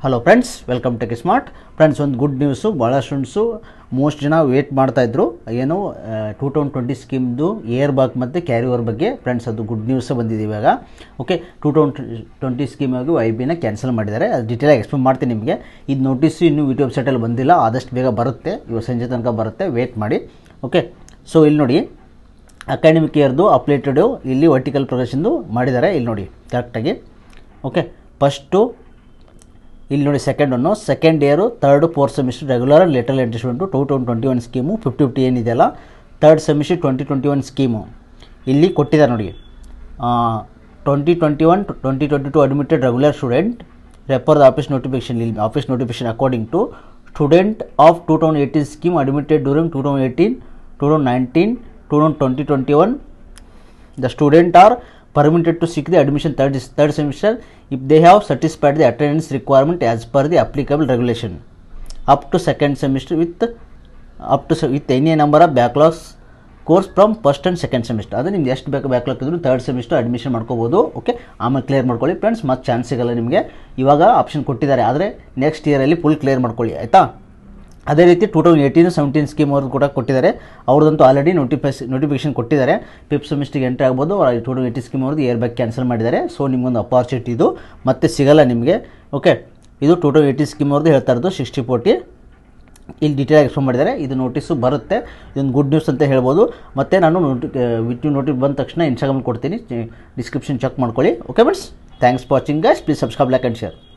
hello friends welcome tech smart friends ಒಂದು good news ಭಾಳ students most ಜನ wait ಮಾಡ್ತಾಯಿದ್ರು ಏನು ಟೂ ತೌಸಂಡ್ ಟ್ವೆಂಟಿ ಸ್ಕೀಮ್ದು ಏರ್ ಬಾಕ್ ಮತ್ತು ಕ್ಯಾರಿ ಓವರ್ ಬಗ್ಗೆ ಫ್ರೆಂಡ್ಸ್ ಅದು ಗುಡ್ ನ್ಯೂಸ್ ಬಂದಿದೆ ಇವಾಗ ಓಕೆ ಟೂ ತೌಸಂಡ್ ಟ್ವೆಂಟಿ ಸ್ಕೀಮಾಗಿ ಐ ಬಿನ ಕ್ಯಾನ್ಸಲ್ ಮಾಡಿದ್ದಾರೆ ಅದು ಡೀಟೇಲಾಗಿ ಎಕ್ಸ್ಪ್ಲೇನ್ ಮಾಡ್ತೀನಿ ನಿಮಗೆ ಇದು ನೋಟಿಸು ಇನ್ನೂ ಯೂಟ್ಯೂಬ್ ಸೈಟಲ್ಲಿ ಬಂದಿಲ್ಲ ಆದಷ್ಟು ಬೇಗ ಬರುತ್ತೆ ಇವಾಗ ಸಂಜೆ ತನಕ ಬರುತ್ತೆ ವೇಟ್ ಮಾಡಿ ಓಕೆ ಸೊ ಇಲ್ಲಿ ನೋಡಿ ಅಕಾಡೆಮಿಕ್ ಇಯರ್ದು ಅಪ್ಡೇಟೆಡು ಇಲ್ಲಿ ವರ್ಟಿಕಲ್ ಪ್ರೊಗ್ರೆಷನ್ದು ಮಾಡಿದ್ದಾರೆ ಇಲ್ಲಿ ನೋಡಿ ಕರೆಕ್ಟಾಗಿ ಓಕೆ ಫಸ್ಟು ಇಲ್ಲಿ ನೋಡಿ second one second year third fourth semester regular lateral entry student two thousand twenty one scheme fifty fifty ಏನಿದೆಯಲ್ಲ third semester twenty twenty one scheme ಇಲ್ಲಿ ಕೊಟ್ಟಿದ್ದಾರೆ ನೋಡಿ twenty twenty one twenty twenty two admitted regular student ರೆಪರ್ the office notification ಇಲ್ಲಿ office notification according to student of two thousand eighteen scheme admitted during two thousand eighteen two thousand nineteen two thousand twenty twenty ಒನ್ the student are permitted to seek the admission third third semester if they have satisfied the attendance requirement as per the applicable regulation up to second semester with up to se- with any number of backlogs course from first and second semester ಅದು ನಿಮ್ಗೆ ಎಷ್ಟು ಬೇಕು backlog ಇದ್ರು third semester admission ಮಾಡ್ಕೋಬೋದು okay ಆಮೇಲೆ clear ಮಾಡ್ಕೊಳ್ಳಿ friends ಮತ್ತೆ chance ಸಿಗಲ್ಲ ನಿಮಗೆ ಇವಾಗ ಆಪ್ಷನ್ ಕೊಟ್ಟಿದ್ದಾರೆ ಆದರೆ ನೆಕ್ಸ್ಟ್ ಇಯರಲ್ಲಿ ಫುಲ್ ಕ್ಲಿಯರ್ ಮಾಡ್ಕೊಳ್ಳಿ ಆಯಿತಾ ಅದೇ ರೀತಿ two thousand eighteen seventeen scheme ಅವ್ರದ್ದು ಕೂಡ ಕೊಟ್ಟಿದ್ದಾರೆ ಅವ್ರದ್ದಂತೂ ಆಲ್ರೆಡಿ ನೋಟಿಫಿಕೇಶ್ ನೋಟಿಫಿಕೇಶನ್ ಕೊಟ್ಟಿದ್ದಾರೆ ಫಿಫ್ತ್ ಸೆಮಿಸ್ಟಿಗೆ ಎಂಟ್ರಿ ಆಗ್ಬೋದು ಟೂ ತೌಸಂಡ್ ಏಯ್ಟಿ ಸ್ಕೀಮ್ ಅವ್ರದ್ದು ಇಯರ್ ಬ್ಯಾಕ್ ಕ್ಯಾನ್ಸಲ್ ಮಾಡಿದ್ದಾರೆ ಸೊ ನಿಮ್ಗೊಂದು ಅಪಾರ್ಚುನಿಟಿ ಇದು ಮತ್ತೆ ಸಿಗಲ್ಲ ನಿಮಗೆ ಓಕೆ ಇದು ಟೂ ತೌಸಂಡ್ ಏಯ್ಟಿ ಸ್ಕೀಮ್ ಅವ್ರದ್ದು ಹೇಳ್ತಾ ಇರೋದು ಸಿಕ್ಸ್ಟಿ ಫೋರ್ಟಿ ಇಲ್ಲಿ ಡೀಟೇಲ್ ಎಕ್ಸ್ಪ್ಲೇನ್ ಮಾಡಿದ್ದಾರೆ ಇದು ನೋಟಿಸು ಬರುತ್ತೆ ಇದೊಂದು ಗುಡ್ ನ್ಯೂಸ್ ಅಂತ ಹೇಳ್ಬೋದು ಮತ್ತು ನಾನು ನೋಟಿ ವಿತ್ ನೋಟಿಫ್ ಬಂದ ತಕ್ಷಣ ಇನ್ಸ್ಟಾಗ್ರಾಮ್ ಕೊಡ್ತೀನಿ ಡಿಸ್ಕ್ರಿಪ್ಷನ್ ಚೆಕ್ ಮಾಡ್ಕೊಳ್ಳಿ okay friends thanks for watching guys please subscribe like and share